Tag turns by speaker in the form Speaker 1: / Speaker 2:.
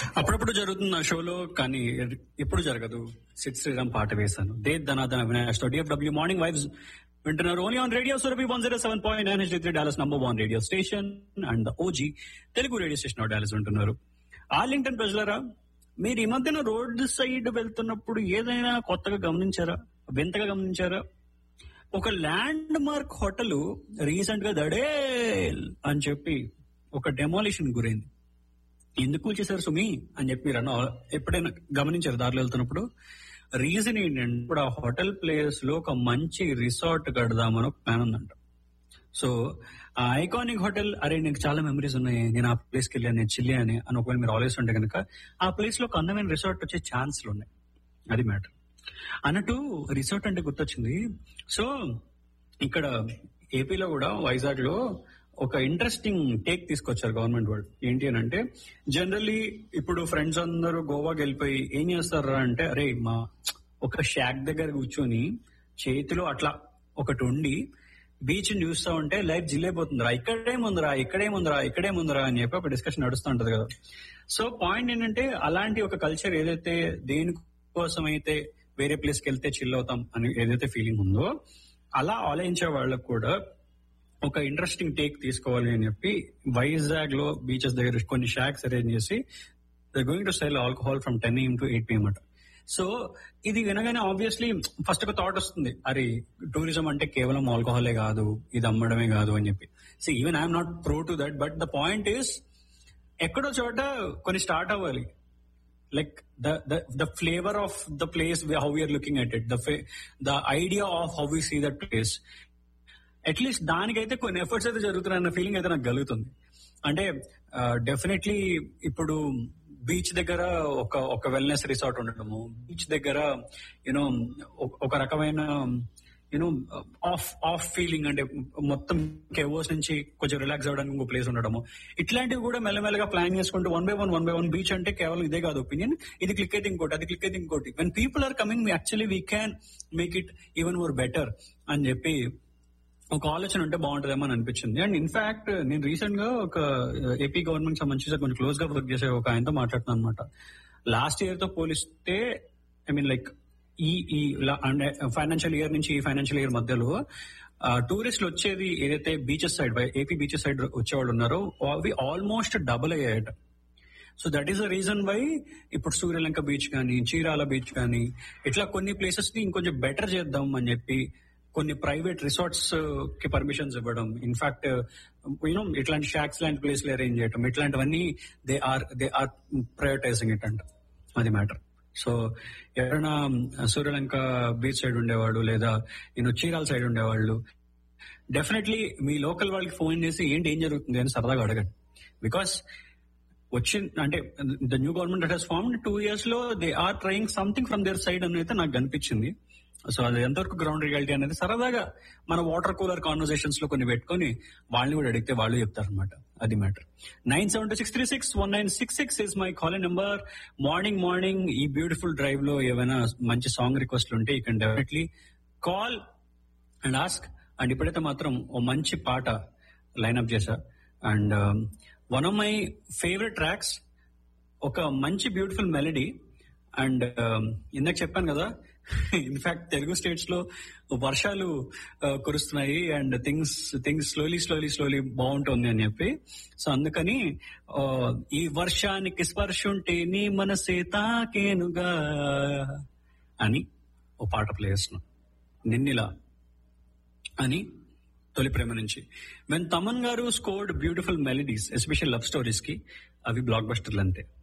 Speaker 1: అప్పుడప్పుడు జరుగుతుంది ఆ షోలో కానీ ఎప్పుడు జరగదు సిట్ శ్రీరామ్ పాట వేశాను దే ధనాధన అవినాష్ తో డిఎఫ్డబ్ల్యూ మార్నింగ్ వైబ్స్ వింటున్నారు only on radio Surabhi one zero seven point nine H three Dallas number one radio station and OG Telugu radio station of Dallas వింటున్నారు ఆర్లింగ్టన్ ప్రజలరా మీరు ఈ మధ్యన రోడ్ సైడ్ వెళ్తున్నప్పుడు ఏదైనా కొత్తగా గమనించారా వింతగా గమనించారా ఒక ల్యాండ్ మార్క్ హోటల్ రీసెంట్ గా దడేల్ అని చెప్పి ఒక డెమాలిషన్ గురైంది ఎందుకు చేశారు సుమి అని చెప్పి మీరు అన్న ఎప్పుడైనా గమనించారు దారిలో వెళ్తున్నప్పుడు రీజన్ ఏంటంటే ఇప్పుడు ఆ హోటల్ ప్లేస్ లో ఒక మంచి రిసార్ట్ కడదామని ఒక ప్లాన్ ఉందంట సో ఆ ఐకానిక్ హోటల్ అరే నీకు చాలా మెమరీస్ ఉన్నాయి నేను ఆ ప్లేస్కి వెళ్ళాను నేను చిల్లి అని అని ఒకవేళ మీరు ఆలోచిస్తుంటే ఉంటే కనుక ఆ ప్లేస్ లో ఒక అందమైన రిసార్ట్ వచ్చే ఛాన్స్లు ఉన్నాయి అది మ్యాటర్ అన్నట్టు రిసార్ట్ అంటే గుర్తొచ్చింది సో ఇక్కడ ఏపీలో కూడా వైజాగ్ లో ఒక ఇంట్రెస్టింగ్ టేక్ తీసుకొచ్చారు గవర్నమెంట్ వాళ్ళు ఏంటి అని అంటే జనరల్లీ ఇప్పుడు ఫ్రెండ్స్ అందరూ గోవాకి వెళ్ళిపోయి ఏం చేస్తారా అంటే అరే మా ఒక షాక్ దగ్గర కూర్చొని చేతిలో అట్లా ఒకటి ఉండి బీచ్ చూస్తా ఉంటే లైఫ్ జిల్లేపోతుందిరా ఇక్కడేముందిరా ఇక్కడేముందిరా ఇక్కడేముందిరా అని చెప్పి ఒక డిస్కషన్ నడుస్తూ ఉంటది కదా సో పాయింట్ ఏంటంటే అలాంటి ఒక కల్చర్ ఏదైతే దేనికోసం అయితే వేరే ప్లేస్కి వెళ్తే చిల్ అవుతాం అని ఏదైతే ఫీలింగ్ ఉందో అలా ఆలోచించే వాళ్ళకు కూడా ఒక ఇంట్రెస్టింగ్ టేక్ తీసుకోవాలి అని చెప్పి వైజాగ్ లో బీచెస్ దగ్గర కొన్ని షాక్స్ అరేంజ్ చేసి the going to sell alcohol from ten AM to eight PM అట సో ఇది వినగానే ఆబ్వియస్లీ ఫస్ట్ ఒక థాట్ వస్తుంది అరే టూరిజం అంటే కేవలం ఆల్కహాలే కాదు ఇది అమ్మడమే కాదు అని చెప్పి so even I'm not pro to that but the point is ఎక్కడో చోట కొన్ని స్టార్ట్ అవ్వాలి like the the the flavor of the place we- how we are looking at it the fa- the idea of how we see that place at least దానికైతే కొన్ని efforts అయితే జరుగుతున్నాయన్న feeling అయితే నాకు కలుగుతుంది అంటే డెఫినెట్లీ ఇప్పుడు బీచ్ దగ్గర ఒక ఒక వెల్నెస్ రిసార్ట్ ఉండడము బీచ్ దగ్గర యూనో ఒక రకమైన యూనో ఆఫ్ ఆఫ్ ఫీలింగ్ అంటే మొత్తం కెవోస్ నుంచి కొంచెం రిలాక్స్ అవ్వడానికి ఇంకో ప్లేస్ ఉండడము ఇట్లాంటివి కూడా మెల్లమెల్లగా ప్లాన్ చేసుకుంటూ one by one one by one beach అంటే కేవలం ఇదే కాదు ఒపీనియన్ ఇది క్లిక్ అయితే ఇంకోటి అది క్లిక్ అయితే ఇంకోటి when people are coming actually we can make it even more better అని చెప్పి ఒక ఆలోచన ఉంటే బాగుంటుందేమో అని అనిపించింది అండ్ ఇన్ఫాక్ట్ నేను రీసెంట్ గా ఒక ఏపీ గవర్నమెంట్ సంబంధించి కొంచెం క్లోజ్ గా వర్క్ చేసే ఒక ఆయనతో మాట్లాడుతున్నాను అనమాట లాస్ట్ ఇయర్ తో పోలిస్తే ఐ మీన్ లైక్ ఈ ఈ ఫైనాన్షియల్ ఇయర్ నుంచి ఈ ఫైనాన్షియల్ ఇయర్ మధ్యలో టూరిస్టులు వచ్చేది ఏదైతే beaches side AP beaches side వచ్చేవాళ్ళు ఉన్నారో అవి ఆల్మోస్ట్ డబుల్ అయ్యాయట so that is the reason why ఇప్పుడు సూర్యలంక బీచ్ కానీ చీరాల బీచ్ కానీ ఇట్లా కొన్ని ప్లేసెస్ ని ఇంకొంచెం బెటర్ చేద్దాం అని చెప్పి కొన్ని ప్రైవేట్ రిసార్ట్స్ కి పర్మిషన్స్ ఇవ్వడం ఇన్ఫాక్ట్ యూనో ఇట్లాంటి షాక్స్ లాంటి ప్లేస్లు అరేంజ్ చేయడం ఇట్లాంటివన్నీ they are they are prioritising it అంట అది మ్యాటర్ సో ఎవరైనా సూర్యలంక బీచ్ సైడ్ ఉండేవాడు లేదా నేను చీరాల సైడ్ ఉండేవాళ్ళు డెఫినెట్లీ మీ లోకల్ వాళ్ళకి ఫోన్ చేసి ఏంటి ఏం జరుగుతుంది అని సరదాగా అడగండి బికాస్ వచ్చిన అంటే the new government that has form two years లో they are trying something from their side అని అయితే నాకు కనిపించింది సో అది ఎంతవరకు గ్రౌండ్ రియాలిటీ అనేది సరదాగా మన వాటర్ కూలర్ కాన్వర్సేషన్స్ లో కొన్ని పెట్టుకొని వాళ్ళని కూడా అడిగితే వాళ్ళు చెప్తారనమాట అది matter nine seven two six three six one nine six six is my call number morning morning ఈ బ్యూటిఫుల్ డ్రైవ్ లో ఏమైనా మంచి సాంగ్ రిక్వెస్ట్లు ఉంటే you can definitely call and ask and ఇప్పుడైతే మాత్రం ఓ మంచి పాట లైన్అప్ చేశా and one of my favourite tracks ఒక మంచి బ్యూటిఫుల్ మెలడీ అండ్ ఇందాక చెప్పాను కదా ఇన్ఫాక్ట్ తెలుగు స్టేట్స్ లో వర్షాలు uh, కురుస్తున్నాయి and things things slowly slowly slowly బాగుంటుంది అని చెప్పి సో అందుకని uh, ఈ వర్షానికి స్పర్శ ఉంటే నీ మనసే తాకేనుగా అని ఓ పాట ప్లే చేస్తున్నాం నిన్నిలా అని తొలి ప్రేమ నుంచి when Thaman garu scored beautiful melodies special love stories కి అవి బ్లాక్ బస్టర్లు అంతే